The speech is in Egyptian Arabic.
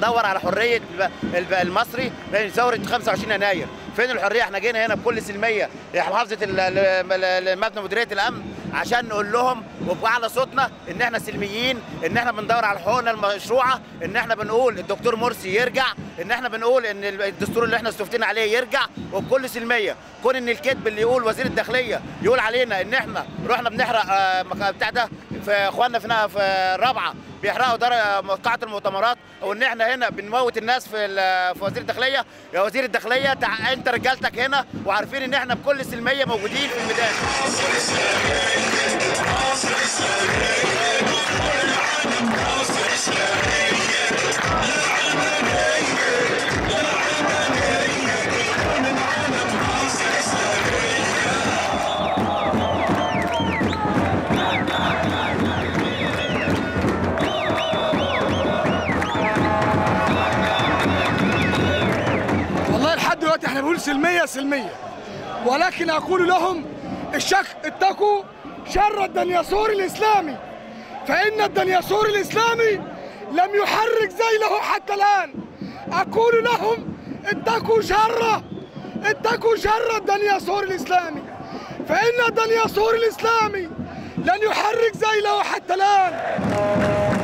بندور على حريه الب- المصري من ثوره 25 يناير فين الحريه احنا جينا هنا بكل سلميه محافظه ال- ال- ال- مبنى مديريه الامن عشان نقول لهم وبأعلى صوتنا ان احنا سلميين ان احنا بندور على حقوقنا المشروعه ان احنا بنقول الدكتور مرسي يرجع ان احنا بنقول ان الدستور اللي احنا استفتينا عليه يرجع وبكل سلميه كون ان الكذب اللي يقول وزير الداخليه يقول علينا ان احنا رحنا بنحرق آه، مك- بتاع ده في اخواننا في في الرابعه بيحرقوا دار قاعه المؤتمرات وان احنا هنا بنموت الناس في ال- في وزير الداخليه يا وزير الداخليه تع... انت رجالتك هنا وعارفين ان احنا بكل سلميه موجودين في الميدان والله لحد دلوقتي احنا بنقول سلميه سلميه ولكن اقول لهم الشك اتقوا شر الدنياسور الاسلامي فان الدنياسور الاسلامي لم يحرك ذيله حتى الان اقول لهم اتقوا شره اتقوا شر الدنياسور الاسلامي فان الدنياسور الاسلامي لن يحرك ذيله حتى الان